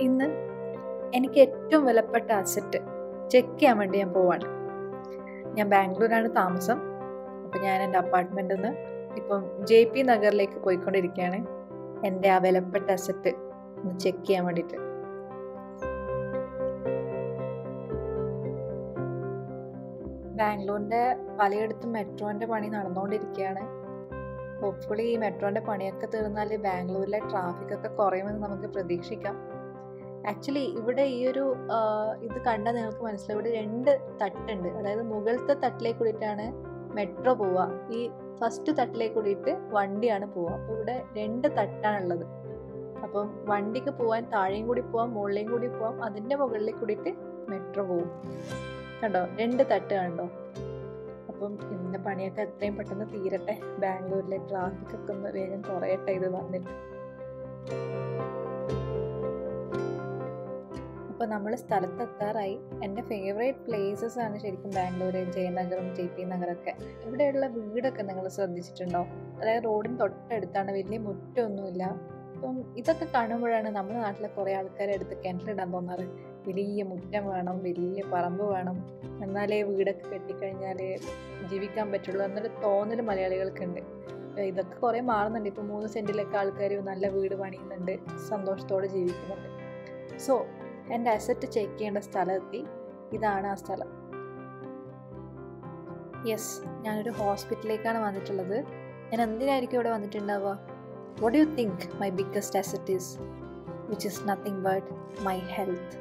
ഇന്ന് എനിക്ക് ഏറ്റവും വിലപ്പെട്ട അസറ്റ് ചെക്ക് ചെയ്യാൻ വേണ്ടി ഞാൻ പോവാണ് ഞാൻ ബാംഗ്ലൂരാണ് താമസം അപ്പം ഞാൻ എൻ്റെ അപ്പാർട്ട്മെൻറ്റിൽ നിന്ന് ഇപ്പം ജെ പി നഗറിലേക്ക് പോയിക്കൊണ്ടിരിക്കുകയാണ് എൻ്റെ ആ വിലപ്പെട്ട അസറ്റ് ഒന്ന് ചെക്ക് ചെയ്യാൻ വേണ്ടിയിട്ട് ബാംഗ്ലൂരിൻ്റെ പലയിടത്തും മെട്രോൻ്റെ പണി നടന്നുകൊണ്ടിരിക്കുകയാണ് ഹോപ്പ്ഫുള്ളി ഈ മെട്രോൻ്റെ പണിയൊക്കെ തീർന്നാൽ ബാംഗ്ലൂരിലെ ട്രാഫിക്കൊക്കെ കുറയുമെന്ന് നമുക്ക് പ്രതീക്ഷിക്കാം ആക്ച്വലി ഇവിടെ ഈ ഒരു ആ, ഇത് കണ്ടാൽ നിങ്ങൾക്ക് മനസ്സിലാവും ഇവിടെ രണ്ട് തട്ടുണ്ട് അതായത് മുകളിലത്തെ തട്ടിലേക്ക് കൂടിയിട്ടാണ് മെട്രോ പോവുക ഈ ഫസ്റ്റ് തട്ടിലേക്ക് കൂടിയിട്ട് വണ്ടിയാണ് പോവുക അപ്പോൾ ഇവിടെ രണ്ട് തട്ടാണുള്ളത് അപ്പം വണ്ടിക്ക് പോകാൻ താഴെയും കൂടി പോവാം മുകളിലേയും കൂടി പോവാം അതിൻ്റെ മുകളിലേക്ക് കൂടിയിട്ട് മെട്രോ പോവും കണ്ടോ രണ്ട് തട്ട് കണ്ടോ അപ്പം ഇതിൻ്റെ പണിയൊക്കെ എത്രയും പെട്ടെന്ന് തീരട്ടെ ബാംഗ്ലൂരിലെ ട്രാഫിക് ഒക്കെ ഒന്ന് വേഗം കുറയട്ടെ ഇത് വന്നിട്ട് അപ്പോൾ നമ്മൾ സ്ഥലത്തെത്താറായി എൻ്റെ ഫേവറേറ്റ് പ്ലേസസ് ആണ് ശരിക്കും ബാംഗ്ലൂർ ജയനഗറും ജെ പി നഗറൊക്കെ ഇവിടെയുള്ള വീടൊക്കെ നിങ്ങൾ ശ്രദ്ധിച്ചിട്ടുണ്ടോ അതായത് റോഡിന് തൊട്ടടുത്താണ് വലിയ മുറ്റമൊന്നുമില്ല അപ്പം ഇതൊക്കെ കാണുമ്പോഴാണ് നമ്മുടെ നാട്ടിലെ കുറേ ആൾക്കാരെ അടുത്ത് കിണറ്റിലിടാൻ തോന്നാറ് വലിയ മുറ്റം വേണം വലിയ പറമ്പ് വേണം എന്നാലേ വീടൊക്കെ കെട്ടിക്കഴിഞ്ഞാൽ ജീവിക്കാൻ പറ്റുള്ളൂ എന്നൊരു തോന്നൽ മലയാളികൾക്കുണ്ട് ഏഹ് ഇതൊക്കെ കുറേ മാറുന്നുണ്ട് ഇപ്പോൾ മൂന്ന് സെൻറ്റിലൊക്കെ ആൾക്കാർ നല്ല വീട് പണിയുന്നുണ്ട് സന്തോഷത്തോടെ ജീവിക്കുന്നുണ്ട് സോ എൻ്റെ അസറ്റ് ചെക്ക് ചെയ്യേണ്ട സ്ഥലമെത്തി ഇതാണ് ആ സ്ഥലം യെസ് ഞാനൊരു ഹോസ്പിറ്റലിലേക്കാണ് വന്നിട്ടുള്ളത് ഞാൻ എന്തിനായിരിക്കും ഇവിടെ വന്നിട്ടുണ്ടാവുക what you think my biggest asset is which is nothing but my health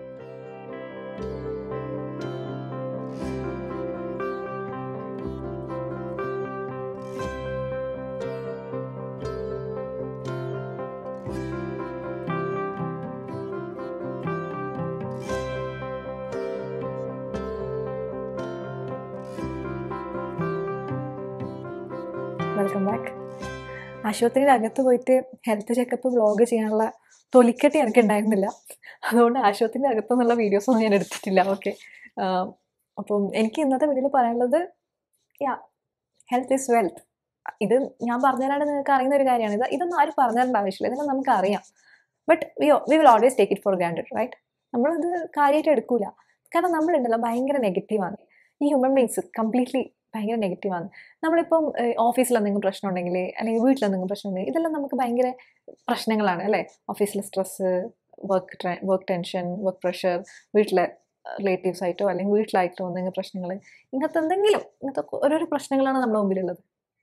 welcome back ആശുപത്രിയുടെ അകത്ത് പോയിട്ട് ഹെൽത്ത് ചെക്കപ്പ് വ്ളോഗ് ചെയ്യാനുള്ള തൊലിക്കെട്ടി എനിക്ക് ഉണ്ടായിരുന്നില്ല അതുകൊണ്ട് ആശുപത്രിയുടെ അകത്തുനിന്നുള്ള വീഡിയോസ് ഒന്നും ഞാൻ എടുത്തിട്ടില്ല ഓക്കെ അപ്പം എനിക്ക് ഇന്നത്തെ വീഡിയോയിൽ പറയാനുള്ളത് യാ ഹെൽത്ത് ഈസ് വെൽത്ത് ഇത് ഞാൻ പറഞ്ഞുതരാണ്ട് നിങ്ങൾക്ക് അറിയുന്ന ഒരു കാര്യമാണ് ഇത് ഇതൊന്നും ആരും പറഞ്ഞു തരേണ്ട ആവശ്യമില്ല ഇതെല്ലാം നമുക്ക് അറിയാം but we we will always take it for granted right നമ്മളത് കാര്യമായിട്ട് എടുക്കൂല കാരണം നമ്മളുണ്ടല്ലോ ഭയങ്കര നെഗറ്റീവാണ് ഈ ഹ്യൂമൻ ബീങ്സ് കംപ്ലീറ്റ്ലി ഭയങ്കര നെഗറ്റീവാണ് നമ്മളിപ്പം ഓഫീസിൽ എന്തെങ്കിലും പ്രശ്നം ഉണ്ടെങ്കിൽ അല്ലെങ്കിൽ വീട്ടിൽ എന്തെങ്കിലും പ്രശ്നം ഉണ്ടെങ്കിൽ ഇതെല്ലാം നമുക്ക് ഭയങ്കര പ്രശ്നങ്ങളാണ് അല്ലേ ഓഫീസിലെ stress work work tension work pressure വീട്ടിലെ റിലേറ്റീവ്സ് ആയിട്ടോ അല്ലെങ്കിൽ വീട്ടിലായിട്ടോ എന്തെങ്കിലും പ്രശ്നങ്ങൾ ഇങ്ങനത്തെ എന്തെങ്കിലും ഇങ്ങനത്തെ ഓരോരോ പ്രശ്നങ്ങളാണ് നമ്മുടെ മുമ്പിലുള്ളത്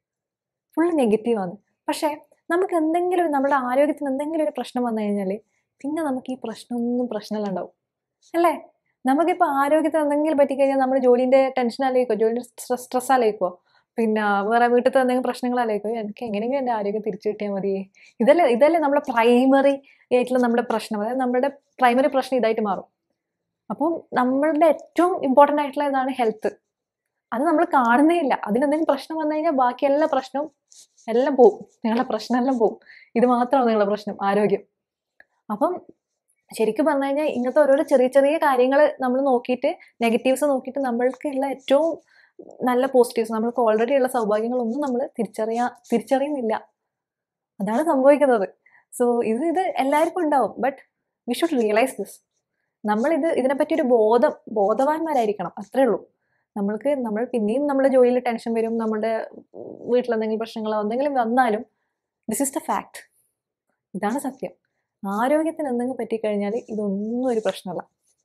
ഫുൾ നെഗറ്റീവാണ് പക്ഷേ നമുക്ക് എന്തെങ്കിലും ഒരു നമ്മുടെ ആരോഗ്യത്തിന് എന്തെങ്കിലും ഒരു പ്രശ്നം വന്നു കഴിഞ്ഞാൽ പിന്നെ നമുക്ക് ഈ പ്രശ്നമൊന്നും പ്രശ്നമില്ലാണ്ടാവും അല്ലേ നമുക്കിപ്പോൾ ആരോഗ്യത്തിന് എന്തെങ്കിലും പറ്റിക്കഴിഞ്ഞാൽ നമ്മൾ ജോലിൻ്റെ ടെൻഷൻ ആലോചിക്കോ ജോലിൻ്റെ സ്ട്രെസ് സ്ട്രെസ് ആലോചിക്കോ പിന്നെ വേറെ വീട്ടിലത്തെ എന്തെങ്കിലും പ്രശ്നങ്ങൾ ആലോചിക്കോ എനിക്ക് എങ്ങനെയെങ്കിലും എൻ്റെ ആരോഗ്യം തിരിച്ചു കിട്ടിയാൽ മതി ഇതല്ലേ ഇതല്ലേ നമ്മുടെ പ്രൈമറി ആയിട്ടുള്ള നമ്മുടെ പ്രശ്നം അതായത് നമ്മുടെ പ്രൈമറി പ്രശ്നം ഇതായിട്ട് മാറും അപ്പം നമ്മളുടെ ഏറ്റവും ഇമ്പോർട്ടൻ്റ് ആയിട്ടുള്ള ഇതാണ് ഹെൽത്ത് അത് നമ്മൾ കാണുന്നേ ഇല്ല അതിനെന്തെങ്കിലും പ്രശ്നം വന്നു കഴിഞ്ഞാൽ ബാക്കി എല്ലാ പ്രശ്നവും എല്ലാം പോവും നിങ്ങളുടെ പ്രശ്നം എല്ലാം പോവും ഇത് മാത്രമാണ് നിങ്ങളുടെ പ്രശ്നം ആരോഗ്യം അപ്പം ശരിക്കും പറഞ്ഞു കഴിഞ്ഞാൽ ഇങ്ങനത്തെ ഓരോരോ ചെറിയ ചെറിയ കാര്യങ്ങൾ നമ്മൾ നോക്കിയിട്ട് നെഗറ്റീവ്സ് നോക്കിയിട്ട് നമ്മൾക്കുള്ള ഏറ്റവും നല്ല പോസിറ്റീവ്സ് നമ്മൾക്ക് ഓൾറെഡി ഉള്ള സൗഭാഗ്യങ്ങളൊന്നും നമ്മൾ തിരിച്ചറിയാ തിരിച്ചറിയുന്നില്ല അതാണ് സംഭവിക്കുന്നത് സോ ഇത് ഇത് എല്ലാവർക്കും ഉണ്ടാവും but we should realise this നമ്മളിത് ഇതിനെപ്പറ്റി ഒരു ബോധം ബോധവാന്മാരായിരിക്കണം അത്രേ ഉള്ളൂ നമ്മൾക്ക് നമ്മൾ പിന്നെയും നമ്മുടെ ജോലിയിൽ ടെൻഷൻ വരും നമ്മുടെ വീട്ടിൽ എന്തെങ്കിലും പ്രശ്നങ്ങളോ എന്തെങ്കിലും വന്നാലും ദിസ് ഇസ് ദ ഫാക്ട് ഇതാണ് സത്യം ആരോഗ്യത്തിന് എന്തെങ്കിലും പറ്റിക്കഴിഞ്ഞാൽ ഇതൊന്നും ഒരു പ്രശ്നമല്ല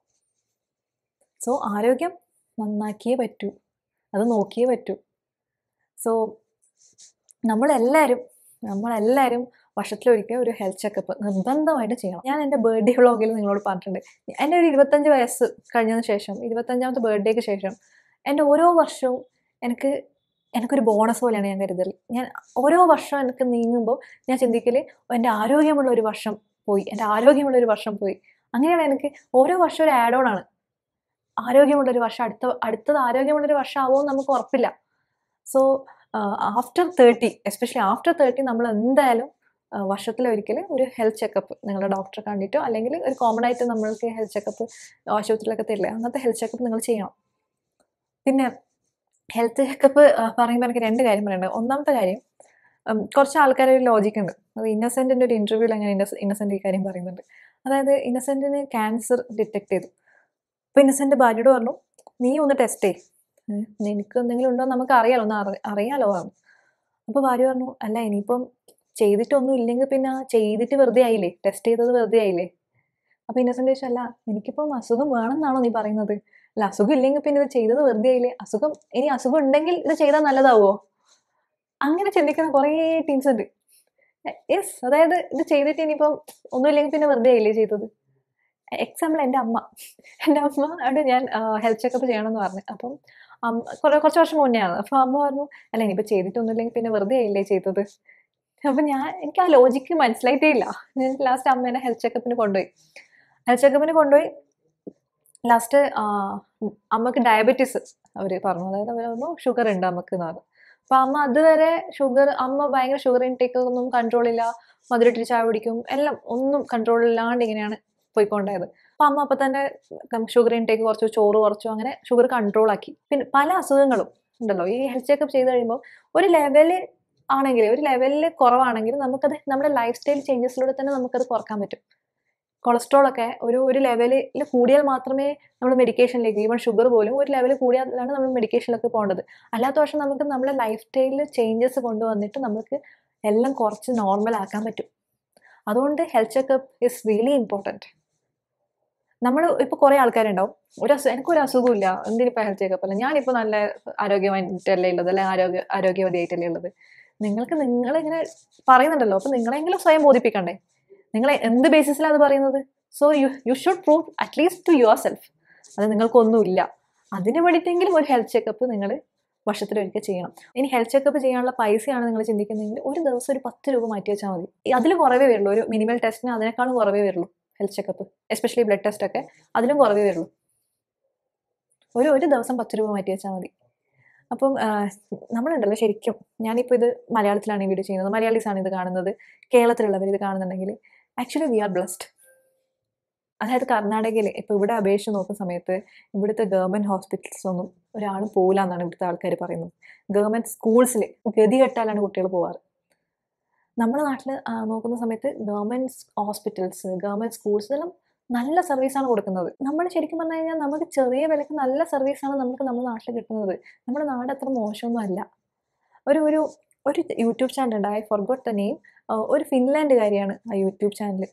സോ ആരോഗ്യം നന്നാക്കിയേ പറ്റൂ അത് നോക്കിയേ പറ്റൂ സോ നമ്മളെല്ലാവരും നമ്മളെല്ലാവരും വർഷത്തിലൊരിക്കൽ ഒരു ഹെൽത്ത് ചെക്കപ്പ് നിർബന്ധമായിട്ട് ചെയ്യണം ഞാൻ എൻ്റെ ബർത്ത്ഡേ വ്ളോഗിൽ നിങ്ങളോട് പറഞ്ഞിട്ടുണ്ട് എൻ്റെ ഒരു ഇരുപത്തഞ്ച് വയസ്സ് കഴിഞ്ഞതിന് ശേഷം ഇരുപത്തഞ്ചാമത്തെ ബർത്ത്ഡേക്ക് ശേഷം എൻ്റെ ഓരോ വർഷവും എനിക്ക് എനിക്കൊരു ബോണസ് പോലെയാണ് ഞാൻ കരുതൽ ഞാൻ ഓരോ വർഷം എനിക്ക് നീങ്ങുമ്പോൾ ഞാൻ ചിന്തിക്കൽ എൻ്റെ ആരോഗ്യമുള്ള ഒരു വർഷം പോയി എൻ്റെ ആരോഗ്യമുള്ള ഒരു വർഷം പോയി അങ്ങനെയാണ് എനിക്ക് ഓരോ വർഷം ഒരു ആഡ് ഓൺ ആണ് ആരോഗ്യമുള്ള ഒരു വർഷം അടുത്ത അടുത്തത് ആരോഗ്യമുള്ള ഒരു വർഷം ആവുമോ നമുക്ക് ഉറപ്പില്ല so after thirty especially after thirty നമ്മൾ എന്തായാലും വർഷത്തിലൊരിക്കൽ ഒരു ഹെൽത്ത് ചെക്കപ്പ് നിങ്ങളുടെ ഡോക്ടറെ കണ്ടിട്ടോ അല്ലെങ്കിൽ ഒരു കോമൺ ആയിട്ട് നമ്മൾക്ക് ഹെൽത്ത് ചെക്കപ്പ് ആശുപത്രിയിലൊക്കെ തരില്ലേ അങ്ങനത്തെ ഹെൽത്ത് ചെക്കപ്പ് നിങ്ങൾ ചെയ്യണം പിന്നെ ഹെൽത്ത് ചെക്കപ്പ് പറയുമ്പോൾ എനിക്ക് രണ്ട് കാര്യം പറയുന്നുണ്ട് ഒന്നാമത്തെ കാര്യം ഉം, കുറച്ച് ആൾക്കാരെ ഒരു ലോജിക് ഉണ്ട് അത് ഇന്നസെൻറ്റിൻ്റെ ഒരു ഇൻ്റർവ്യൂവിൽ അങ്ങനെ ഇന്നസെ ഇന്നസെൻ്റ് ഈ കാര്യം പറയുന്നുണ്ട് അതായത് ഇന്നസെൻറ്റിന് ക്യാൻസർ ഡിറ്റക്ട് ചെയ്തു അപ്പോൾ ഇന്നസെൻ്റ് ഭാര്യയോട് പറഞ്ഞു നീ ഒന്ന് ടെസ്റ്റ് ചെയ് ഏ, നിനക്ക് എന്തെങ്കിലും ഉണ്ടോ എന്ന് നമുക്ക് അറിയാലോ ഒന്ന് അറി അറിയാലോ പറഞ്ഞു അപ്പോൾ ഭാര്യ പറഞ്ഞു അല്ല ഇനിയിപ്പം ചെയ്തിട്ടൊന്നും ഇല്ലെങ്കിൽ പിന്നെ ചെയ്തിട്ട് വെറുതെ ആയില്ലേ ടെസ്റ്റ് ചെയ്തത് വെറുതെ ആയില്ലേ അപ്പോൾ ഇന്നസെൻ്റ് ചോദിച്ചു അല്ല എനിക്കിപ്പം അസുഖം വേണമെന്നാണോ നീ പറയുന്നത് അല്ല അസുഖം ഇല്ലെങ്കിൽ പിന്നെ ഇത് ചെയ്തത് വെറുതെ ആയില്ലേ അസുഖം ഇനി അസുഖം ഉണ്ടെങ്കിൽ ഇത് ചെയ്താൽ നല്ലതാവോ അങ്ങനെ ചിന്തിക്കുന്ന കുറേ ടീംസ് ഉണ്ട് യെസ് അതായത് ഇത് ചെയ്തിട്ട് ഇനിയിപ്പം ഒന്നുമില്ലെങ്കിൽ പിന്നെ വെറുതെ ആയില്ലേ ചെയ്തത് എക്സാമ്പിൾ എൻ്റെ അമ്മ എൻ്റെ അമ്മ അവിടെ ഞാൻ ഹെൽത്ത് ചെക്കപ്പ് ചെയ്യണമെന്ന് പറഞ്ഞു അപ്പം അമ്മ കുറേ കുറച്ച് വർഷം മുന്നെയാണ് അപ്പോൾ അമ്മ പറഞ്ഞു അല്ല ഇനിയിപ്പോൾ ചെയ്തിട്ടൊന്നുമില്ലെങ്കിൽ പിന്നെ വെറുതെ ആയില്ലേ ചെയ്തത് അപ്പം ഞാൻ എനിക്ക് ആ ലോജിക്ക് മനസ്സിലായിട്ടേ ഇല്ല ഞാൻ ലാസ്റ്റ് അമ്മേനെ ഹെൽത്ത് ചെക്കപ്പിന് കൊണ്ടുപോയി ഹെൽത്ത് ചെക്കപ്പിന് കൊണ്ടുപോയി ലാസ്റ്റ് അമ്മക്ക് ഡയബറ്റീസ് അവർ പറഞ്ഞു അതായത് അവർ പറഞ്ഞു ഷുഗർ ഉണ്ട് അമ്മക്ക് എന്ന് പറഞ്ഞു അപ്പം അമ്മ അതുവരെ ഷുഗർ അമ്മ ഭയങ്കര ഷുഗർ ഇൻടേക്ക് ഒന്നും കൺട്രോൾ ഇല്ല മധുരട്ടിട്ട് ചായ കുടിക്കും എല്ലാം ഒന്നും കൺട്രോൾ ഇല്ലാണ്ട് ഇങ്ങനെയാണ് പോയിക്കൊണ്ടായത് അപ്പം അമ്മ അപ്പം തന്നെ ഷുഗർ ഇൻടേക്ക് കുറച്ചു ചോറ് കുറച്ചു അങ്ങനെ ഷുഗർ കൺട്രോൾ ആക്കി പിന്നെ പല അസുഖങ്ങളും ഉണ്ടല്ലോ ഈ ഹെൽത്ത് ചെക്കപ്പ് ചെയ്ത് കഴിയുമ്പോൾ ഒരു ലെവല് ആണെങ്കിൽ ഒരു ലെവലിൽ കുറവാണെങ്കിൽ നമുക്കത് നമ്മുടെ ലൈഫ് സ്റ്റൈൽ ചേഞ്ചസിലൂടെ തന്നെ നമുക്കത് കുറക്കാൻ പറ്റും കൊളസ്ട്രോൾ ഒക്കെ ഒരു ഒരു ലെവലിൽ കൂടിയാൽ മാത്രമേ നമ്മൾ മെഡിക്കേഷനിലേക്ക് ഈവൻ ഷുഗർ പോലും ഒരു ലെവൽ കൂടിയാലാണ് നമ്മൾ മെഡിക്കേഷനിലൊക്കെ പോകേണ്ടത് അല്ലാത്ത പക്ഷം നമുക്ക് നമ്മുടെ ലൈഫ് സ്റ്റൈലിൽ ചേഞ്ചസ് കൊണ്ടുവന്നിട്ട് നമുക്ക് എല്ലാം കുറച്ച് നോർമൽ ആക്കാൻ പറ്റും അതുകൊണ്ട് health checkup is really important നമ്മൾ ഇപ്പോൾ കുറേ ആൾക്കാരുണ്ടാവും ഒരു അസു എനിക്കൊരു അസുഖമില്ല എന്തിനിപ്പോൾ ഹെൽത്ത് ചെക്കപ്പ് അല്ല ഞാനിപ്പോൾ നല്ല ആരോഗ്യമായിട്ടല്ലേ ഉള്ളത് അല്ലെങ്കിൽ ആരോഗ്യ ആരോഗ്യവതിയായിട്ടല്ലേ ഉള്ളത് നിങ്ങൾക്ക് നിങ്ങളിങ്ങനെ പറയുന്നുണ്ടല്ലോ അപ്പോൾ നിങ്ങളെങ്കിലും സ്വയം ബോധിപ്പിക്കണ്ടേ നിങ്ങൾ എന്ത് ബേസിസിലാണ് അത് പറയുന്നത് so you you should prove at least to yourself അത് നിങ്ങൾക്കൊന്നുമില്ല അതിന് വേണ്ടിയിട്ടെങ്കിലും ഒരു ഹെൽത്ത് ചെക്കപ്പ് നിങ്ങൾ വർഷത്തിലൊരിക്കൽ ചെയ്യണം ഇനി ഹെൽത്ത് ചെക്കപ്പ് ചെയ്യാനുള്ള പൈസയാണ് നിങ്ങൾ ചിന്തിക്കുന്നതെങ്കിൽ ഒരു ദിവസം ഒരു പത്ത് രൂപ മാറ്റി വെച്ചാൽ മതി അതിൽ കുറവേ വരുള്ളൂ ഒരു മിനിമൽ ടെസ്റ്റിന് അതിനേക്കാളും കുറവേ വരുള്ളൂ health checkup especially blood test ഒക്കെ അതിലും കുറവേ വരുള്ളൂ ഒരു ഒരു ദിവസം പത്ത് രൂപ മാറ്റി വെച്ചാൽ മതി അപ്പം ആ, നമ്മളുണ്ടല്ലോ ശരിക്കും ഞാനിപ്പോൾ ഇത് മലയാളത്തിലാണ് ഈ വീഡിയോ ചെയ്യുന്നത് മലയാളീസാണ് ഇത് കാണുന്നത് കേരളത്തിലുള്ളവർ ഇത് കാണുന്നുണ്ടെങ്കിൽ ആക്ച്വലി വി ആർ ബ്ലസ്ഡ് അതായത് കർണാടകയിൽ ഇപ്പോൾ ഇവിടെ അപേക്ഷിച്ച് നോക്കുന്ന സമയത്ത് ഇവിടുത്തെ ഗവൺമെൻറ് ഹോസ്പിറ്റൽസ് ഒന്നും ഒരാളും പോകില്ല എന്നാണ് ഇവിടുത്തെ ആൾക്കാർ പറയുന്നത് ഗവൺമെൻറ് സ്കൂൾസിൽ ഗതി കെട്ടാലാണ് കുട്ടികൾ പോവാറ് നമ്മുടെ നാട്ടിൽ നോക്കുന്ന സമയത്ത് ഗവൺമെൻറ് ഹോസ്പിറ്റൽസ് ഗവൺമെൻറ് സ്കൂൾസ് ഇതെല്ലാം നല്ല സർവീസാണ് കൊടുക്കുന്നത് നമ്മൾ ശരിക്കും പറഞ്ഞു കഴിഞ്ഞാൽ നമുക്ക് ചെറിയ വിലക്ക് നല്ല സർവീസാണ് നമുക്ക് നമ്മുടെ നാട്ടിൽ കിട്ടുന്നത് നമ്മുടെ നാട് അത്ര മോശമൊന്നും അല്ല ഒരു ഒരു ഒരു യൂട്യൂബ് ചാനൽ ഉണ്ട് ഐ ഫോർഗോട്ട് ദ നെയിം ഒരു ഫിൻലാൻഡുകാരിയാണ് ആ യൂട്യൂബ് ചാനൽ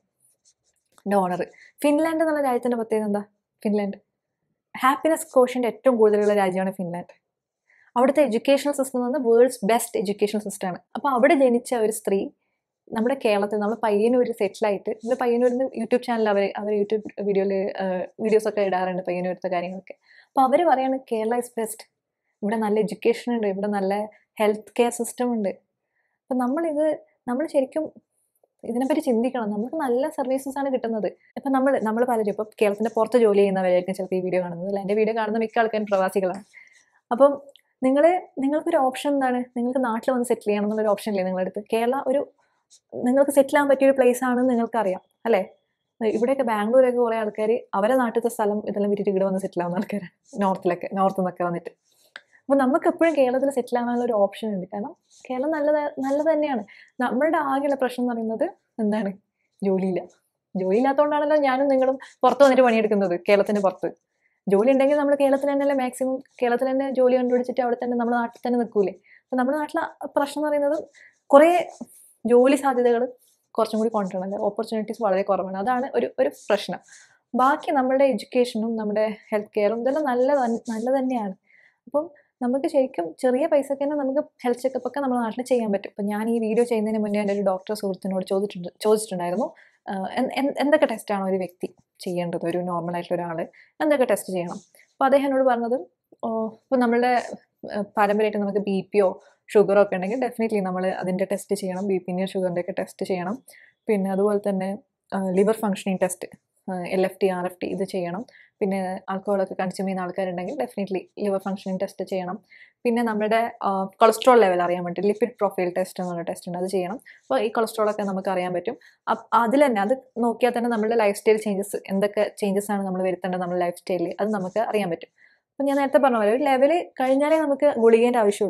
ഡോണർ ഫിൻലാൻഡ് എന്നുള്ള രാജ്യത്തിൻ്റെ പ്രത്യേകത എന്താ ഫിൻലാൻഡ് ഹാപ്പിനെസ് കോഷ്യൻ്റ് ഏറ്റവും കൂടുതലുള്ള രാജ്യമാണ് ഫിൻലാൻഡ് അവിടുത്തെ എഡ്യൂക്കേഷണൽ സിസ്റ്റം എന്ന് പറഞ്ഞാൽ വേൾഡ്സ് ബെസ്റ്റ് എഡ്യൂക്കേഷണൽ സിസ്റ്റമാണ് അപ്പോൾ അവിടെ ജനിച്ച ഒരു സ്ത്രീ നമ്മുടെ കേരളത്തിൽ നമ്മൾ പയ്യന്നൂർ സെറ്റിലായിട്ട് ഇവിടെ പയ്യന്നൂരിൽ യൂട്യൂബ് ചാനൽ അവർ അവർ യൂട്യൂബ് വീഡിയോയിൽ വീഡിയോസ് ഒക്കെ ഇടാറുണ്ട് പയ്യന്നൂരത്തെ കാര്യങ്ങളൊക്കെ അപ്പോൾ അവർ പറയാണ് കേരള ഇസ് ബെസ്റ്റ് ഇവിടെ നല്ല എഡ്യൂക്കേഷൻ ഉണ്ട് ഇവിടെ നല്ല ഹെൽത്ത് കെയർ സിസ്റ്റം ഉണ്ട് അപ്പം നമ്മളിത് നമ്മൾ ശരിക്കും ഇതിനെപ്പറ്റി ചിന്തിക്കണം നമുക്ക് നല്ല സർവീസസ് ആണ് കിട്ടുന്നത് ഇപ്പം നമ്മൾ നമ്മൾ പലരും ഇപ്പം കേരളത്തിൻ്റെ പുറത്ത് ജോലി ചെയ്യുന്നവരായിരിക്കും ചിലപ്പോൾ ഈ വീഡിയോ കാണുന്നത് അല്ല എൻ്റെ വീഡിയോ കാണുന്ന മിക്ക ആൾക്കാരും പ്രവാസികളാണ് അപ്പം നിങ്ങൾ നിങ്ങൾക്കൊരു ഓപ്ഷൻ എന്താണ് നിങ്ങൾക്ക് നാട്ടിൽ വന്ന് സെറ്റിൽ ചെയ്യണം എന്നുള്ളൊരു ഓപ്ഷൻ ഇല്ലേ നിങ്ങളുടെ അടുത്ത് കേരള ഒരു നിങ്ങൾക്ക് സെറ്റിൽ ആകാൻ പറ്റിയ ഒരു പ്ലേസ് ആണെന്ന് നിങ്ങൾക്കറിയാം അല്ലേ ഇവിടെയൊക്കെ ബാംഗ്ലൂരൊക്കെ കുറേ ആൾക്കാർ അവരെ നാട്ടിലത്തെ സ്ഥലം ഇതെല്ലാം വിറ്റിട്ട് ഇവിടെ വന്ന് സെറ്റിൽ ആവുന്ന ആൾക്കാരാണ് നോർത്തിലൊക്കെ നോർത്ത് നിന്നൊക്കെ വന്നിട്ട് അപ്പോൾ നമുക്ക് എപ്പോഴും കേരളത്തിൽ സെറ്റിൽ ആവാനുള്ള ഒരു ഓപ്ഷൻ ഉണ്ട് കാരണം കേരളം നല്ലത് നല്ലത് തന്നെയാണ് നമ്മളുടെ ആകെയുള്ള പ്രശ്നം എന്ന് പറയുന്നത് എന്താണ് ജോലിയില്ല ജോലി ഇല്ലാത്തതുകൊണ്ടാണല്ലോ ഞാനും നിങ്ങളും പുറത്ത് വന്നിട്ട് പണിയെടുക്കുന്നത് കേരളത്തിന് പുറത്ത് ജോലി ഉണ്ടെങ്കിൽ നമ്മൾ കേരളത്തിൽ തന്നെയല്ലേ മാക്സിമം കേരളത്തിൽ തന്നെ ജോലി കണ്ടുപിടിച്ചിട്ട് അവിടെ തന്നെ നമ്മുടെ നാട്ടിൽ തന്നെ നിൽക്കൂലേ അപ്പം നമ്മുടെ നാട്ടിലെ പ്രശ്നം എന്ന് പറയുന്നത് കുറേ ജോലി സാധ്യതകൾ കുറച്ചും കൂടി കൊണ്ടുവരണം അല്ലേ ഓപ്പർച്യൂണിറ്റീസ് വളരെ കുറവാണ് അതാണ് ഒരു ഒരു പ്രശ്നം ബാക്കി നമ്മുടെ എഡ്യൂക്കേഷനും നമ്മുടെ ഹെൽത്ത് കെയറും ഇതെല്ലാം നല്ല നല്ല തന്നെയാണ് അപ്പം നമുക്ക് ശരിക്കും ചെറിയ പൈസക്ക് തന്നെ നമുക്ക് ഹെൽത്ത് ചെക്കപ്പ് ഒക്കെ നമ്മുടെ നാട്ടിൽ ചെയ്യാൻ പറ്റും ഇപ്പം ഞാൻ ഈ വീഡിയോ ചെയ്യുന്നതിന് മുന്നേ എൻ്റെ ഒരു ഡോക്ടർ സുഹൃത്തിനോട് ചോദിച്ചിട്ടുണ്ട് ചോദിച്ചിട്ടുണ്ടായിരുന്നു ആഹ് എന്ത്- എന്ത്- എന്തൊക്കെ ടെസ്റ്റാണ് ഒരു വ്യക്തി ചെയ്യേണ്ടത് ഒരു നോർമൽ ആയിട്ടുള്ള ഒരാൾ എന്തൊക്കെ ടെസ്റ്റ് ചെയ്യണം അപ്പോൾ അദ്ദേഹം എന്നോട് പറഞ്ഞത് ഇപ്പോൾ നമ്മളുടെ ആഹ് പാരമ്പര്യമായിട്ട് നമുക്ക് ബി പിയോ ഷുഗറോ ഒക്കെ ഉണ്ടെങ്കിൽ ഡെഫിനറ്റ്ലി നമ്മൾ അതിൻ്റെ ടെസ്റ്റ് ചെയ്യണം ബി പിൻ്റെയും ഷുഗറിൻ്റെ ഒക്കെ ടെസ്റ്റ് ചെയ്യണം പിന്നെ അതുപോലെ തന്നെ liver functioning test L F T R F T ഇത് ചെയ്യണം പിന്നെ ആൽക്കഹോളൊക്കെ കൺസ്യൂം ചെയ്യുന്ന ആൾക്കാരുണ്ടെങ്കിൽ ഡെഫിനറ്റ്ലി ലിവർ ഫങ്ഷനിങ് ടെസ്റ്റ് ചെയ്യണം പിന്നെ നമ്മുടെ കൊളസ്ട്രോൾ ലെവൽ അറിയാൻ വേണ്ടി ലിപ്പിഡ് പ്രൊഫൈൽ ടെസ്റ്റ് എന്നുള്ള ടെസ്റ്റ് ഉണ്ട് അത് ചെയ്യണം അപ്പോൾ ഈ കൊളസ്ട്രോളൊക്കെ നമുക്ക് അറിയാൻ പറ്റും അപ്പ് അതിൽ തന്നെ അത് നോക്കിയാൽ തന്നെ നമ്മുടെ ലൈഫ് സ്റ്റൈൽ ചേഞ്ചസ് എന്തൊക്കെ ചേഞ്ചസ് ആണ് നമ്മൾ വരുത്തേണ്ടത് നമ്മുടെ ലൈഫ് സ്റ്റൈലിൽ അത് നമുക്ക് അറിയാൻ പറ്റും അപ്പം ഞാൻ നേരത്തെ പറഞ്ഞ പോലെ ഒരു ലെവൽ കഴിഞ്ഞാലേ നമുക്ക് ഗുളികേൻ്റെ ആവശ്യമുള്ളൂ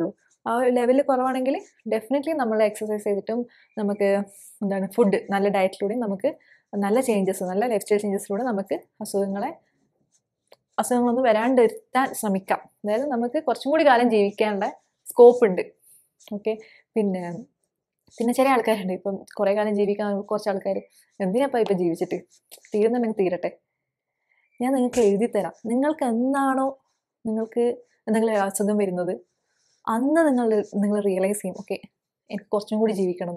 ആ ഒരു ലെവലിൽ കുറവാണെങ്കിൽ ഡെഫിനറ്റ്ലി നമ്മൾ എക്സസൈസ് ചെയ്തിട്ടും നമുക്ക് എന്താണ് ഫുഡ് നല്ല ഡയറ്റിലൂടെയും നമുക്ക് നല്ല ചേഞ്ചസ് നല്ല ലൈഫ് സ്റ്റൈൽ ചേഞ്ചസിലൂടെ നമുക്ക് അസുഖങ്ങളെ അസുഖങ്ങളൊന്നും വരാണ്ടിരുത്താൻ ശ്രമിക്കാം അതായത് നമുക്ക് കുറച്ചും കൂടി കാലം ജീവിക്കാനുള്ള സ്കോപ്പ് ഉണ്ട് ഓക്കെ പിന്നെ പിന്നെ ചില ആൾക്കാരുണ്ട് ഇപ്പം കുറേ കാലം ജീവിക്കാൻ കുറച്ച് ആൾക്കാർ എന്തിനാപ്പം ഇപ്പം ജീവിച്ചിട്ട് തീരുന്നുണ്ടെങ്കിൽ തീരട്ടെ ഞാൻ നിങ്ങൾക്ക് എഴുതി തരാം നിങ്ങൾക്ക് എന്നാണോ നിങ്ങൾക്ക് എന്തെങ്കിലും ഒരു അസുഖം വരുന്നത് അന്ന് നിങ്ങൾ നിങ്ങൾ റിയലൈസ് ചെയ്യും ഓക്കെ എനിക്ക് കുറച്ചും കൂടി ജീവിക്കണം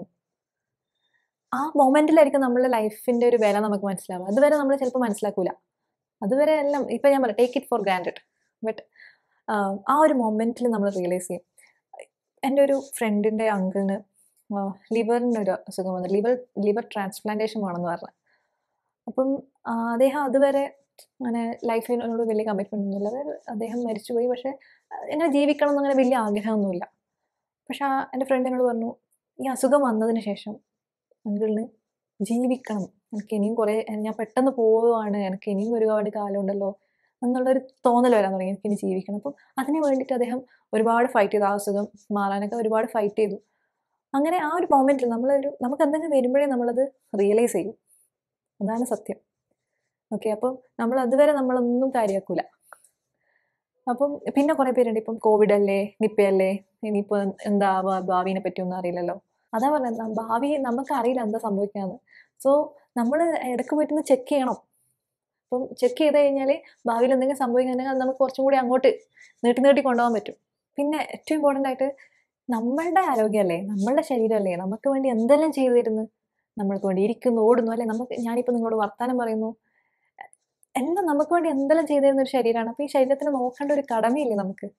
ആ മൊമെൻറ്റിലായിരിക്കും നമ്മളുടെ ലൈഫിൻ്റെ ഒരു വില നമുക്ക് മനസ്സിലാവുക അതുവരെ നമ്മൾ ചിലപ്പോൾ മനസ്സിലാക്കൂല അതുവരെ എല്ലാം ഇപ്പം ഞാൻ പറയാം take it for granted but ആ ഒരു മൊമെൻറ്റിൽ നമ്മൾ റിയലൈസ് ചെയ്യും എൻ്റെ ഒരു ഫ്രണ്ടിൻ്റെ അങ്കിളിന് ലിവറിന് ഒരു അസുഖം വന്നു ലിവർ ലിവർ ട്രാൻസ്പ്ലാന്റേഷൻ വേണമെന്ന് പറഞ്ഞു അപ്പം ആ, അദ്ദേഹം അതുവരെ അങ്ങനെ ലൈഫിനോട് വലിയ കമ്മിറ്റ്മെൻ്റ് ഒന്നുമില്ല അതായത് അദ്ദേഹം മരിച്ചുപോയി പക്ഷേ എങ്ങനെ ജീവിക്കണം എന്നങ്ങനെ വലിയ ആഗ്രഹമൊന്നുമില്ല പക്ഷെ ആ എൻ്റെ ഫ്രണ്ട് എന്നോട് പറഞ്ഞു ഈ അസുഖം വന്നതിന് ശേഷം അങ്കിളിന് ജീവിക്കണം എനിക്ക് ഇനിയും കുറേ ഞാൻ പെട്ടെന്ന് പോവുകയാണ് എനിക്ക് ഇനിയും ഒരുപാട് കാലമുണ്ടല്ലോ എന്നുള്ളൊരു തോന്നൽ വരാൻ തുടങ്ങി എനിക്ക് ഇനി ജീവിക്കണം അപ്പം അതിന് വേണ്ടിയിട്ട് അദ്ദേഹം ഒരുപാട് ഫൈറ്റ് ചെയ്തു ആ അസുഖം മാറാനൊക്കെ ഒരുപാട് ഫൈറ്റ് ചെയ്തു അങ്ങനെ ആ ഒരു മൊമെൻറ്റിൽ നമ്മളൊരു നമുക്ക് എന്തെങ്കിലും വരുമ്പോഴേ നമ്മളത് റിയലൈസ് ചെയ്യും അതാണ് സത്യം ഓക്കെ അപ്പം നമ്മൾ അതുവരെ നമ്മളൊന്നും കാര്യമാക്കൂല അപ്പം പിന്നെ കുറേ പേരുണ്ട് ഇപ്പം കോവിഡ് അല്ലേ നിപ്പയല്ലേ ഇനിയിപ്പോൾ എന്താ ഭാ- ഭാവിനെ പറ്റിയൊന്നും അറിയില്ലല്ലോ അതാ പറഞ്ഞത് ന- ഭാവി നമുക്കറിയില്ല എന്താ സംഭവിക്കാന്ന് സോ നമ്മൾ ഇടയ്ക്ക് പോയിട്ടൊന്ന് ചെക്ക് ചെയ്യണം അപ്പം ചെക്ക് ചെയ്ത് കഴിഞ്ഞാൽ ഭാവിയിൽ എന്തെങ്കിലും സംഭവിക്കുന്നുണ്ടെങ്കിൽ അത് നമുക്ക് കുറച്ചും കൂടി അങ്ങോട്ട് നീട്ടി നീട്ടി കൊണ്ടുപോകാൻ പറ്റും പിന്നെ ഏറ്റവും ഇമ്പോർട്ടൻ്റ് ആയിട്ട് നമ്മളുടെ ആരോഗ്യമല്ലേ നമ്മളുടെ ശരീരമല്ലേ നമുക്ക് വേണ്ടി എന്തെല്ലാം ചെയ്തു തരുന്നു നമ്മൾക്ക് വേണ്ടി ഇരിക്കുന്നു ഓടുന്നു അല്ലെ നമുക്ക് ഞാനിപ്പോൾ നിങ്ങളോട് വർത്താനം പറയുന്നു എല്ലാം നമുക്ക് വേണ്ടി എന്തെല്ലാം ചെയ്തു തരുന്ന ഒരു ശരീരമാണ് അപ്പോൾ ഈ ശരീരത്തിന് നോക്കേണ്ട ഒരു കടമയില്ലേ നമുക്ക്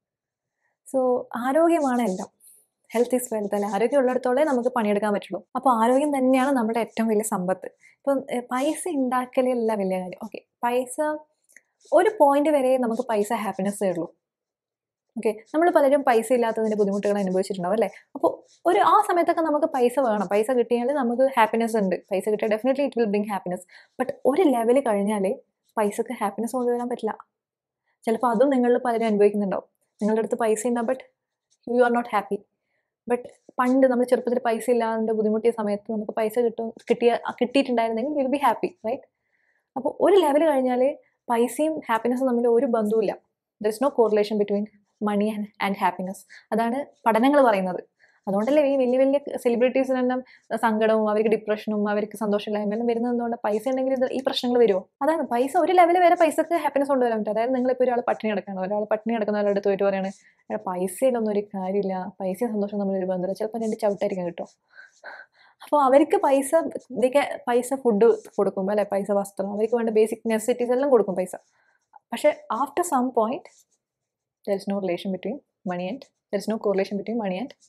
സോ ആരോഗ്യമാണ് എല്ലാം ഹെൽത്ത് ഈസ് വെൽത്ത് അല്ലെ ആരോഗ്യം ഉള്ളിടത്തോളേ നമുക്ക് പണിയെടുക്കാൻ പറ്റുള്ളൂ അപ്പോൾ ആരോഗ്യം തന്നെയാണ് നമ്മുടെ ഏറ്റവും വലിയ സമ്പത്ത് ഇപ്പം എഹ്, പൈസ ഉണ്ടാക്കലല്ല വലിയ കാര്യം ഓക്കെ പൈസ ഒരു പോയിന്റ് വരെ നമുക്ക് പൈസ ഹാപ്പിനെസ് ഉള്ളൂ ഓക്കെ നമ്മൾ പലരും പൈസ ഇല്ലാത്തതിൻ്റെ ബുദ്ധിമുട്ടുകൾ അനുഭവിച്ചിട്ടുണ്ടാവും അല്ലേ അപ്പോൾ ഒരു ആ സമയത്തൊക്കെ നമുക്ക് പൈസ വേണം പൈസ കിട്ടിയാൽ നമുക്ക് ഹാപ്പിനെസ് ഉണ്ട് പൈസ കിട്ടിയാൽ definitely it will bring happiness but ഒരു ലെവൽ കഴിഞ്ഞാൽ പൈസക്ക് ഹാപ്പിനെസ് കൊണ്ടുവരാൻ പറ്റില്ല ചിലപ്പോൾ അതും നിങ്ങളിൽ പലരും അനുഭവിക്കുന്നുണ്ടാവും നിങ്ങളുടെ അടുത്ത് പൈസ ഉണ്ടാവും but you are not happy but പണ്ട് നമ്മൾ ചെറുപ്പത്തിൽ പൈസ ഇല്ലാതെ ബുദ്ധിമുട്ടിയ സമയത്ത് നമുക്ക് പൈസ കിട്ടും കിട്ടിയ കിട്ടിയിട്ടുണ്ടായിരുന്നെങ്കിൽ വിൽ ബി ഹാപ്പി റൈറ്റ് അപ്പോൾ ഒരു ലെവൽ കഴിഞ്ഞാൽ പൈസയും ഹാപ്പിനെസ്സും തമ്മിൽ ഒരു ബന്ധവുമില്ല there is no correlation between money and and happiness അതാണ് പഠനങ്ങൾ പറയുന്നത് അതുകൊണ്ടല്ലേ ഈ വലിയ വലിയ സെലിബ്രിറ്റീസിനെല്ലാം സങ്കടവും അവർക്ക് ഡിപ്രഷനും അവർക്ക് സന്തോഷമില്ലായ്മയെല്ലാം വരുന്നത് എന്തുകൊണ്ട് പൈസ ഉണ്ടെങ്കിൽ ഇത് ഈ പ്രശ്നങ്ങൾ വരുമോ അതാണ് പൈസ ഒരു ലെവൽ വരെ പൈസക്ക് ഹാപ്പിനെസ് കൊണ്ടുവരാൻ പറ്റും അതായത് നിങ്ങളിപ്പോൾ ഒരാൾ പട്ടിണി കിടക്കണം ഒരാൾ പട്ടിണി കിടക്കുന്ന ഒരാളുടെ അടുത്ത് പോയിട്ട് പറയണേ "എടാ, പൈസയിലൊന്നും ഒരു കാര്യമില്ല പൈസയും സന്തോഷം തമ്മിൽ ഒരു ബന്ധമില്ല ചിലപ്പോൾ രണ്ട് ചവിട്ടായിരിക്കും കിട്ടും അപ്പോൾ അവർക്ക് പൈസ ഇതൊക്കെ പൈസ ഫുഡ് കൊടുക്കും അല്ലെ പൈസ വസ്ത്രം അവർക്ക് വേണ്ട ബേസിക് നെസസിറ്റീസ് എല്ലാം കൊടുക്കും പൈസ പക്ഷേ after some point there is no relation between money and there is no correlation between money and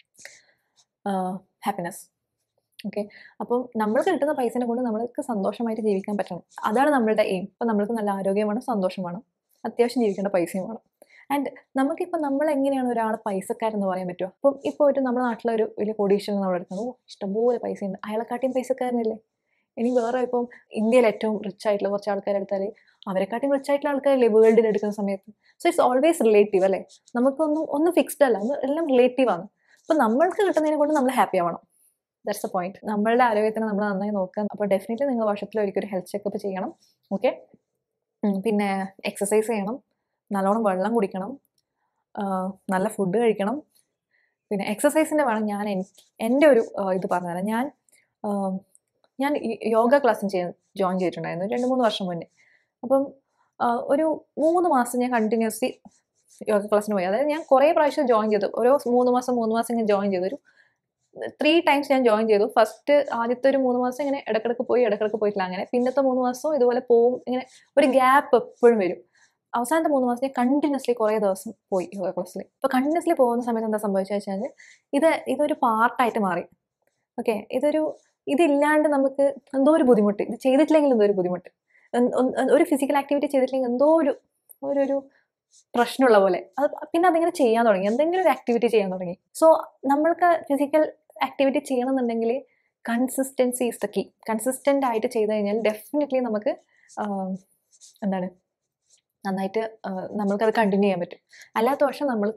happiness okay അപ്പം നമ്മൾക്ക് കിട്ടുന്ന പൈസനെ കൊണ്ട് നമ്മൾക്ക് സന്തോഷമായിട്ട് ജീവിക്കാൻ പറ്റണം അതാണ് നമ്മളുടെ എയിം ഇപ്പം നമ്മൾക്ക് നല്ല ആരോഗ്യം വേണം സന്തോഷം വേണം അത്യാവശ്യം ജീവിക്കേണ്ട പൈസയും വേണം ആൻഡ് നമുക്കിപ്പോൾ നമ്മൾ എങ്ങനെയാണ് ഒരാൾ പൈസക്കാരെന്ന് പറയാൻ പറ്റുമോ അപ്പം ഇപ്പോൾ ഒരു നമ്മുടെ നാട്ടിലൊരു വലിയ കോടീശ്വരൻ നമ്മൾ എടുക്കുന്നത് ഓ ഇഷ്ടംപോലെ പൈസ ഉണ്ട് അയാളെക്കാട്ടിയും പൈസക്കാരനല്ലേ ഇനി വേറെ ഇപ്പം ഇന്ത്യയിൽ ഏറ്റവും റിച്ച് ആയിട്ടുള്ള കുറച്ച് ആൾക്കാരെടുത്താൽ അവരെക്കാട്ടിയും റിച്ച് ആയിട്ടുള്ള ആൾക്കാരല്ലേ വേൾഡിൽ എടുക്കുന്ന സമയത്ത് സോ ഇറ്റ്സ് ഓൾവേസ് റിലേറ്റീവ് അല്ലേ നമുക്കൊന്നും ഒന്നും ഫിക്സ്ഡ് അല്ല ഒന്ന് എല്ലാം റിലേറ്റീവ് ആണ് അപ്പം നമ്മൾക്ക് കിട്ടുന്നതിനെ കൊണ്ട് നമ്മൾ ഹാപ്പി ആവണം ദാറ്റ്സ് എ പോയിന്റ് നമ്മളുടെ ആരോഗ്യത്തിന് നമ്മൾ നന്നായി നോക്കുക അപ്പോൾ ഡെഫിനറ്റ്ലി നിങ്ങൾ വർഷത്തിൽ ഒരിക്കലും ഹെൽത്ത് ചെക്കപ്പ് ചെയ്യണം ഓക്കെ പിന്നെ എക്സസൈസ് ചെയ്യണം നല്ലോണം വെള്ളം കുടിക്കണം ആ, നല്ല ഫുഡ് കഴിക്കണം പിന്നെ എക്സസൈസിൻ്റെ വേണം ഞാൻ എൻ- എൻ്റെ ഒരു ആ, ഇത് പറഞ്ഞുതരാം ഞാൻ ആ, ഞാൻ ഈ- യോഗ ക്ലാസ്സിന് ചെയ്ത് ജോയിൻ ചെയ്തിട്ടുണ്ടായിരുന്നു രണ്ട് മൂന്ന് വർഷം മുന്നേ അപ്പം ആ, ഒരു മൂന്ന് മാസം ഞാൻ കണ്ടിന്യൂസ്ലി യോഗ ക്ലാസ്സിന് പോയി അതായത് ഞാൻ കുറേ പ്രാവശ്യം ജോയിൻ ചെയ്തു ഓരോ മൂന്ന് മാസം മൂന്ന് മാസം ഞാൻ ജോയിൻ ചെയ്തു ഒരു ത്രീ ടൈംസ് ഞാൻ ജോയിൻ ചെയ്തു ഫസ്റ്റ് ആദ്യത്തെ ഒരു മൂന്ന് മാസം ഇങ്ങനെ ഇടക്കിടക്ക് പോയി ഇടക്കിടക്ക് പോയിട്ടില്ല അങ്ങനെ പിന്നത്തെ മൂന്ന് മാസവും ഇതുപോലെ പോവും ഇങ്ങനെ ഒരു ഗ്യാപ്പ് എപ്പോഴും വരും അവസാനത്തെ മൂന്ന് മാസം ഞാൻ കണ്ടിന്യൂസ്ലി കുറേ ദിവസം പോയി യോഗ ക്ലാസ്സിൽ ഇപ്പോൾ കണ്ടിന്യൂസ്ലി പോകുന്ന സമയത്ത് എന്താ സംഭവിച്ചത് വെച്ചാൽ ഇത് ഇതൊരു പാർട്ടായിട്ട് മാറി ഓക്കെ ഇതൊരു ഇതില്ലാണ്ട് നമുക്ക് എന്തോ ഒരു ബുദ്ധിമുട്ട് ഇത് ചെയ്തിട്ടില്ലെങ്കിൽ എന്തോ ഒരു ബുദ്ധിമുട്ട് എൻ- ഒന്ന് ഒരു ഫിസിക്കൽ ആക്ടിവിറ്റി ചെയ്തിട്ടില്ലെങ്കിൽ എന്തോ ഒരു ഒരു ഒരു പ്രശ്നമുള്ള പോലെ അത് പിന്നെ അതിങ്ങനെ ചെയ്യാൻ തുടങ്ങി എന്തെങ്കിലും ഒരു ആക്ടിവിറ്റി ചെയ്യാൻ തുടങ്ങി സോ നമ്മൾക്ക് ഫിസിക്കൽ ആക്ടിവിറ്റി ചെയ്യണമെന്നുണ്ടെങ്കിൽ consistency is the key consistent ആയിട്ട് ചെയ്ത് കഴിഞ്ഞാൽ ഡെഫിനറ്റ്ലി നമുക്ക് ആം, എന്താണ് നന്നായിട്ട് ആ, നമ്മൾക്കത് കണ്ടിന്യൂ ചെയ്യാൻ പറ്റും അല്ലാത്ത പക്ഷം നമ്മൾക്ക്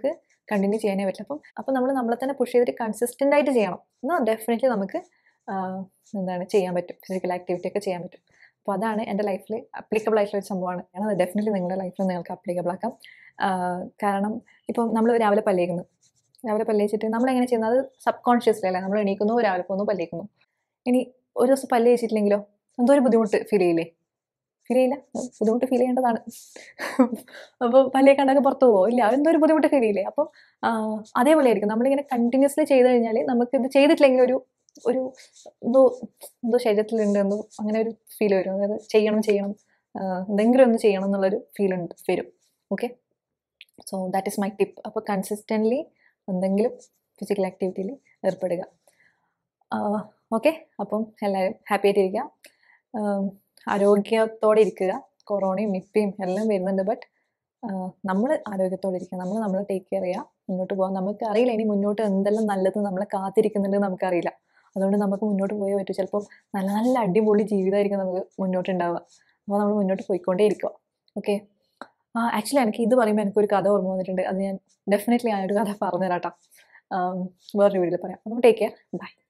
കണ്ടിന്യൂ ചെയ്യാനേ പറ്റില്ല അപ്പം അപ്പം നമ്മൾ നമ്മളെ തന്നെ പുഷ് ചെയ്തിട്ട് കൺസിസ്റ്റൻ്റ് ആയിട്ട് ചെയ്യണം എന്നാൽ ഡെഫിനറ്റ്ലി നമുക്ക് ആഹ്, എന്താണ് ചെയ്യാൻ പറ്റും ഫിസിക്കൽ ആക്ടിവിറ്റി ഒക്കെ ചെയ്യാൻ പറ്റും അപ്പോൾ അതാണ് എൻ്റെ ലൈഫിൽ അപ്ലിക്കബിൾ ആയിട്ടുള്ള ഒരു സംഭവമാണ് ഞാൻ അത് ഡെഫിനറ്റ്ലി നിങ്ങളുടെ ലൈഫിൽ നിങ്ങൾക്ക് അപ്ലിക്കബിൾ ആക്കാം ആഹ്, കാരണം ഇപ്പം നമ്മൾ രാവിലെ പല്ലേക്കുന്നു രാവിലെ പല്ലേച്ചിട്ട് നമ്മൾ എങ്ങനെ ചെയ്യുന്നത് അത് സബ് കോൺഷ്യസ്ലി അല്ലേ നമ്മൾ എണീക്കുന്നു രാവിലെ പോകുന്നു പല്ലേക്കുന്നു ഇനി ഒരു ദിവസം പല്ല് കഴിച്ചിട്ടില്ലെങ്കിലോ എന്തോ ഒരു ബുദ്ധിമുട്ട് ഫീൽ ചെയ്യില്ലേ ഫീൽ ചെയ്യില്ല ബുദ്ധിമുട്ട് ഫീൽ ചെയ്യേണ്ടതാണ് അപ്പോൾ പല്ലിയെ കണ്ടൊക്കെ പുറത്ത് പോകുമോ ഇല്ല എന്തോ ഒരു ബുദ്ധിമുട്ട് ഫീൽ ചെയ്യില്ലേ അപ്പോൾ അതേപോലെ ആയിരിക്കും നമ്മളിങ്ങനെ കണ്ടിന്യൂസ്ലി ചെയ്ത് കഴിഞ്ഞാൽ നമുക്ക് ഇത് ചെയ്തിട്ടില്ലെങ്കിൽ ഒരു ഒരു എന്തോ എന്തോ ശരീരത്തിലുണ്ട് എന്തോ അങ്ങനെ ഒരു ഫീൽ വരും അതായത് ചെയ്യണം ചെയ്യണം ആ, എന്തെങ്കിലും ഒന്ന് ചെയ്യണം എന്നുള്ളൊരു ഫീൽ ഉണ്ട് വരും okay so that is my tip അപ്പോൾ കൺസിസ്റ്റൻ്റ്ലി എന്തെങ്കിലും ഫിസിക്കൽ ആക്ടിവിറ്റിയിൽ ഏർപ്പെടുക ഓക്കെ അപ്പം എല്ലാവരും ഹാപ്പി ആയിട്ടിരിക്കുക ആം, ആരോഗ്യത്തോടെ ഇരിക്കുക കൊറോണയും നിപ്പയും എല്ലാം വരുന്നുണ്ട് ബട്ട് നമ്മൾ ആരോഗ്യത്തോടെ ഇരിക്കുക നമ്മൾ നമ്മളെ ടേക്ക് കെയർ ചെയ്യുക മുന്നോട്ട് പോകാം നമുക്ക് അറിയില്ല ഇനി മുന്നോട്ട് എന്തെല്ലാം നല്ലത് നമ്മളെ കാത്തിരിക്കുന്നുണ്ട് നമുക്കറിയില്ല അതുകൊണ്ട് നമുക്ക് മുന്നോട്ട് പോയേ പറ്റൂ ചിലപ്പോൾ നല്ല നല്ല അടിപൊളി ജീവിതമായിരിക്കും നമുക്ക് മുന്നോട്ട് ഉണ്ടാവുക അപ്പോൾ നമ്മൾ മുന്നോട്ട് പോയിക്കൊണ്ടേ ഇരിക്കുക ഓക്കെ ആ ആക്ച്വലി എനിക്ക് ഇത് പറയുമ്പോൾ എനിക്കൊരു കഥ ഓർമ്മ വന്നിട്ടുണ്ട് അത് ഞാൻ ഡെഫിനറ്റ്ലി ആ ഒരു കഥ പറഞ്ഞുതരാം കേട്ടോ വേറൊരു വീഡിയോയിൽ പറയാം അപ്പം ടേക്ക് കെയർ ബൈ